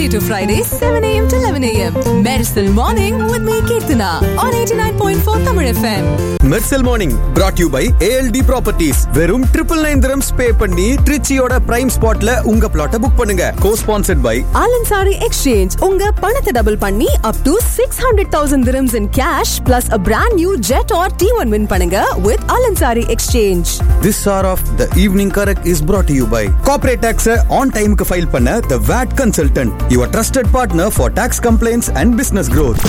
to Friday, 7 a.m. to 11 a.m. Medicine Morning with me, Kirtana, on 89.4 Tamil FM. Mersal morning brought you by ALT properties வெறும் triple nine dirhams pay பண்ணி ட்ரிச்சியோட prime ஸ்பாட்ல உங்க பிளாட்டை book பண்ணுங்க cosponsored by Alansari Exchange, உங்க பணத்தை double பண்ணி up to 600,000 dirhams in cash plus a brand new jet or T1 win பண்ணுங்க with Alansari Exchange. This hour of the evening correct is brought you by corporate tax on டைமுக்கு file பண்ண the VAT consultant your trusted partner for tax compliance and business growth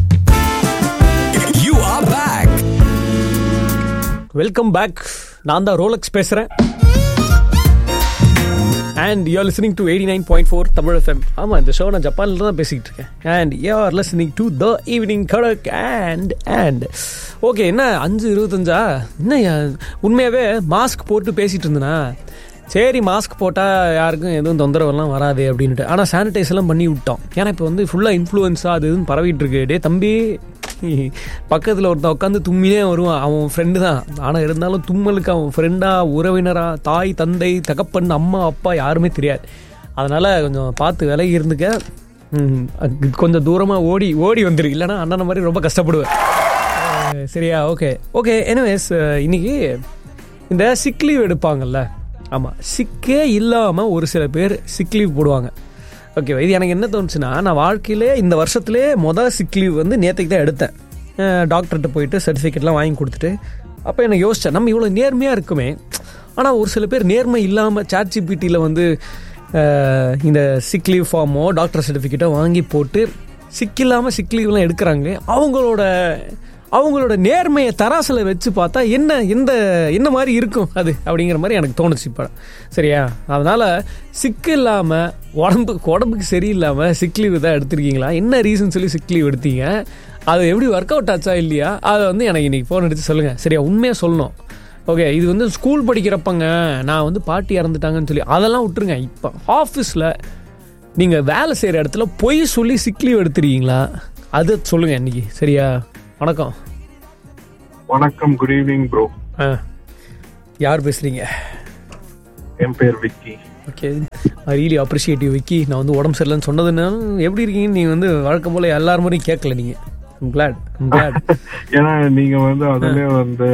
you are back welcome back நான் தான் Rolex பேசுகிறேன் and you're listening to eighty nine point four Tamil FM ஆமாம் இந்த show நான் ஜப்பானில் தான் பேசிக்கிட்டு இருக்கேன் and you are listening to the evening Kadak and and okay என்ன அஞ்சு இருபத்தஞ்சா என்ன யா- உண்மையாகவே மாஸ்க் போட்டு பேசிகிட்டு இருந்தேனா சரி மாஸ்க் போட்டால் யாருக்கும் எதுவும் தொந்தரவெல்லாம் வராது அப்படின்ட்டு ஆனால் சானிடைஸ் எல்லாம் பண்ணி விட்டோம் ஏன்னா இப்போ வந்து ஃபுல்லாக இன்ஃப்ளூயன்ஸாக அது இதுன்னு பரவிட்டு இருக்கு டே தம்பி பக்கத்தில் ஒருத்தன் உட்காந்து தும்மினே வருவான் அவன் ஃப்ரெண்டு தான் ஆனால் இருந்தாலும் தும்மலுக்கு அவன் ஃப்ரெண்டா உறவினரா தாய் தந்தை தகப்பன் அம்மா அப்பா யாருமே தெரியாது அதனால் கொஞ்சம் பார்த்து விலகி இருந்துக்க ம், அது கொஞ்சம் தூரமாக ஓடி ஓடி வந்துரு இல்லைன்னா அண்ணனை மாதிரி ரொம்ப கஷ்டப்படுவேன் அஹ், சரியா ஓகே ஓகே எனிவேஸ் இன்னைக்கு இந்த சிக் லீவ் எடுப்பாங்கல்ல ஆமாம் சிக்கே இல்லாமல் ஒரு சில பேர் சிக் லீவ் போடுவாங்க ஓகே இது எனக்கு என்ன தோணுச்சுன்னா நான் வாழ்க்கையிலே இந்த வருஷத்துலேயே மொதல் சிக் லீவ் வந்து நேற்றுக்கு தான் எடுத்தேன் டாக்டர்கிட்ட போயிட்டு சர்டிஃபிகேட்லாம் வாங்கி கொடுத்துட்டு அப்போ எனக்கு யோசித்தேன் நம்ம இவ்வளோ நேர்மையாக இருக்குமே ஆனால் ஒரு சில பேர் நேர்மை இல்லாமல் சாட் ஜிபிடியில் வந்து அஹ், இந்த சிக் லீவ் ஃபார்மோ டாக்டர் சர்டிஃபிகேட்டோ வாங்கி போட்டு சிக் இல்லாமல் சிக் லீவ்லாம் எடுக்கிறாங்க அவங்களோட அவங்களோட நேர்மையை தராசில் வச்சு பார்த்தா என்ன எந்த என்ன மாதிரி இருக்கும் அது அப்படிங்கிற மாதிரி எனக்கு தோணுச்சு இப்போ சரியா அதனால் சிக்கு இல்லாமல் உடம்பு உடம்புக்கு சரியில்லாமல் சிக் லீவ் தான் எடுத்திருக்கீங்களா என்ன ரீசன் சொல்லி சிக் லீவ் எடுத்தீங்க அது எப்படி ஒர்க் அவுட் ஆச்சா இல்லையா அதை வந்து எனக்கு இன்னைக்கு ஃபோன் எடுத்து சொல்லுங்கள் சரியா உண்மையாக சொல்லணும் ஓகே இது வந்து ஸ்கூல் படிக்கிறப்பங்க நான் வந்து பாட்டி இறந்துட்டாங்கன்னு சொல்லி அதெல்லாம் விட்டுருங்க இப்போ ஆஃபீஸில் நீங்கள் வேலை செய்கிற இடத்துல பொய் சொல்லி சிக் லீவ் எடுத்துருக்கீங்களா அதை சொல்லுங்கள் இன்னைக்கு சரியா வணக்கம் வணக்கம் குட் ஈவினிங் ப்ரோ ஆ யார் பேசுகிறீங்க என் பேர் Vicky okay I really appreciate you Vicky நான் வந்து உடம்பு சரியில்லைன்னு சொன்னதுன்னா எப்படி இருக்கீங்கன்னு நீங்கள் வந்து வழக்கம் போல் எல்லாரும் மாதிரியும் கேட்கல நீங்கள் ஐம் கிளாட் ஐம் கிளாட் ஏன்னா நீங்க வந்து அதுலயே வந்து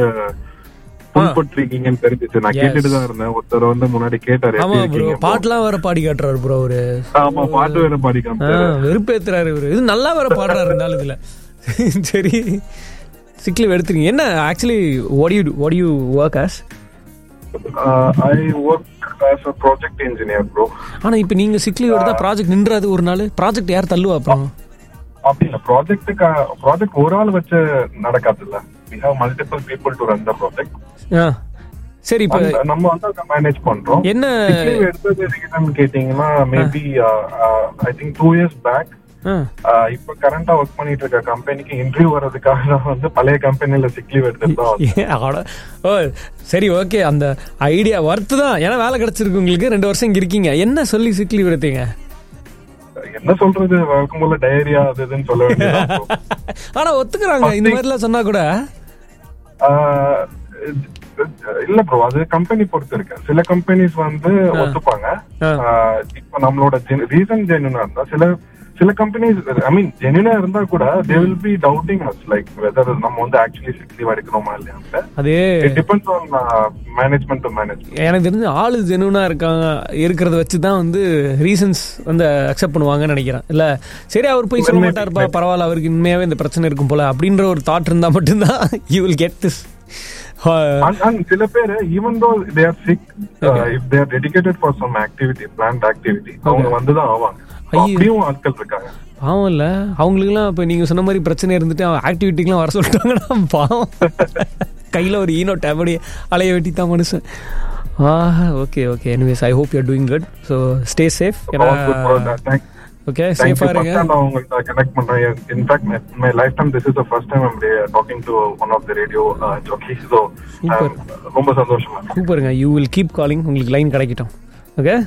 புண்பட்டிருக்கீங்கன்னு தெரிஞ்சிச்சு நான் Yes. கேட்டுட்டு தான் இருந்தேன் ஒருத்தர் வந்து முன்னாடி கேட்டாரு எப்படி ஆமாம் ப்ரோ இருக்கீங்க bro? பாட்டெலாம் வேற பாடி காட்டுறாரு ப்ரோ அவரு ஆமா பாட்டு வேற பாடி ஆ, காமிச்சாரு வெறுப்பேத்துறாரு இவரு இது நல்லா வேற பாடுறாரு இருந்தாலும் இதுல சரி சிக்லீவ் எடுத்துருங்க என்ன actually what you what you work as I work as a project engineer bro ஆனா இப்போ நீங்க சிக்லீவ் எடுத்தா ப்ராஜெக்ட் நின்றாது ஒரு நாள் ப்ராஜெக்ட் யார் தள்ளுவா அப்புறம் அப்படி இல்ல ப்ராஜெக்ட்டுக்கு ப்ராஜெக்ட் ஒரு ஆள் வச்சு நடக்காது இல்ல we have multiple people to run the project ஆ சரி இப்போ நம்ம வந்து அதை மேனேஜ் பண்றோம் என்ன Sick leave எடுத்தது ரீசன் கேட்டீங்கன்னா maybe I think two years back ah, ah இப்ப கரண்டா ஒர்க் பண்ணிட்டு இருக்க கம்பெனிக்கு இன்டர்வியூ வர்றதுக்காக நான் வந்து பழைய கம்பெனில சிக் லீவ் எடுத்துட்டு தான் வந்தேன். ஏன் அட- ஓ சரி ஓகே அந்த ஐடியா ஒர்த்து தான் ஏன்னா வேலை கிடைச்சிருக்கு உங்களுக்கு ரெண்டு வருஷம் இங்க இருக்கீங்க என்ன சொல்லி சிக்லீவ் எடுத்தீங்க என்ன சொல்றது வழக்கம் போல டயரியா அது இதுன்னு சொல்ல வேண்டியது ஆனா ஒத்துக்கிறாங்க இந்த மாதிரிலாம் சொன்னா கூட இல்ல ப்ரோ அது கம்பெனி பொறுத்து இருக்கு சில கம்பெனிஸ் வந்து ஒத்துப்பாங்க ஆ. ஆஹ் இப்ப நம்மளோட ரீசன் ஜென்யூனா இருந்தா சில சில கம்பெனிஸ் ஐ மீன் ஜென்யூனா இருந்தா கூட they will be doubting us like whether நம்ம வந்து ஆக்சுவலி சிக் லீவ் எடுக்கணுமா இல்லையா அது it depends on management to management எனக்கு தெரிஞ்சு ஆளு ஜெனுவனா இருக்காங்க இருக்கிறத வச்சு தான் வந்து ரீசன்ஸ் வந்து அக்செப்ட் பண்ணுவாங்கன்னு நினைக்கிறேன் இல்ல சரி அவர் போய் சொல்ல மாட்டாருப்பா பரவாயில்ல அவருக்கு உண்மையாவே இந்த பிரச்சனை இருக்கும் போல அப்படின்ற ஒரு தாட் இருந்தா மட்டும்தான் you will get this And, and சில பேர் even though they are sick if they are dedicated for some activity planned activity அவங்க வந்து தான் ஆவாங்க So, ஐயோ. அப்படியும் ஆட்கள் இருக்காங்க பாவம் இல்ல அவங்களுக்குலாம் இப்போ நீங்க சொன்ன மாதிரி பிரச்சனை இருந்துட்டு ஆக்டிவிட்டிக்கெலாம் வர சொல்லிட்டாங்கன்னா பாவம் கையில ஒரு ஈனோ டேபடி அலைய வெட்டி தான் மனுஷன் ஆஹா okay okay anyways I hope you're doing good so stay safe ஏன்னா All good, bro. Thank- okay thank you. சேஃபாக First இருங்க time நான் உங்கள்ட்ட connect பண்றேன். In fact, my- my lifetime, this is the first time I'm re- talking to one of the radio, uh, jockeys. So, Super. um, ரொம்ப சந்தோஷமா இருக்கு. சூப்பருங்க you will keep calling உங்களுக்கு லைன் கிடைக்கட்டும் ஓகே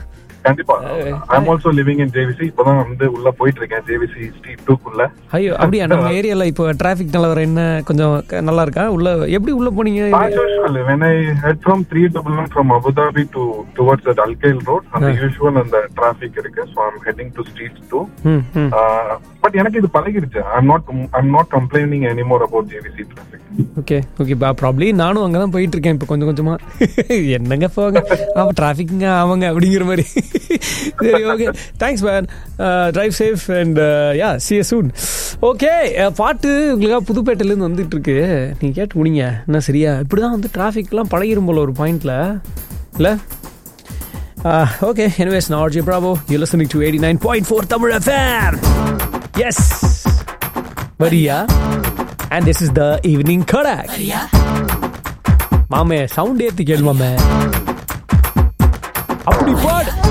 கண்டிப்பா I'm also living in JVC இப்பதான் வந்து உள்ள போயிட்டு இருக்கேன் ஜேவிசி ஸ்ட்ரீட் டூக்குள்ள ஐயோ அப்படியா நம்ம ஏரியால இப்போ டிராஃபிக் நிலவரம் என்ன கொஞ்சம் க- நல்லா இருக்கா உள்ள எப்படி உள்ள போனீங்க As usual, when I head from 311 from Abu Dhabi to towards that Alkail Road, and the usual and the traffic இருக்கு, so I'm heading to streets too. ம் ம் Uh, but எனக்கு இது பழகிடுச்சு I'm not I'm not complaining anymore about JVC traffic. Okay okay பா probably நானும் அங்கே தான் போயிட்டு இருக்கேன் இப்போ கொஞ்சம் கொஞ்சமா என்னங்க போங்க அவன் டிராஃபிக்ங்க அவங்க அப்படிங்கிற மாதிரி சரி okay thanks man drive safe and ya see soon okay பாட்டு உங்களுக்காக புதுப்பேட்டையிலேருந்து வந்துட்டு இருக்கு நீங்கள் கேட்டு முடிங்க என்ன சரியா இப்படி தான் வந்து டிராஃபிக்லாம் பழகிரும் போல ஒரு பாயிண்ட்ல இல்லை ஓகே எனிவேஸ் நான் RJ Bravo you listening to eighty nine point four Tamil FM yes வரியா and this is the evening Kadak மாமே சவுண்ட் ஏத்தி கேளு மாமே அப்படி பாடு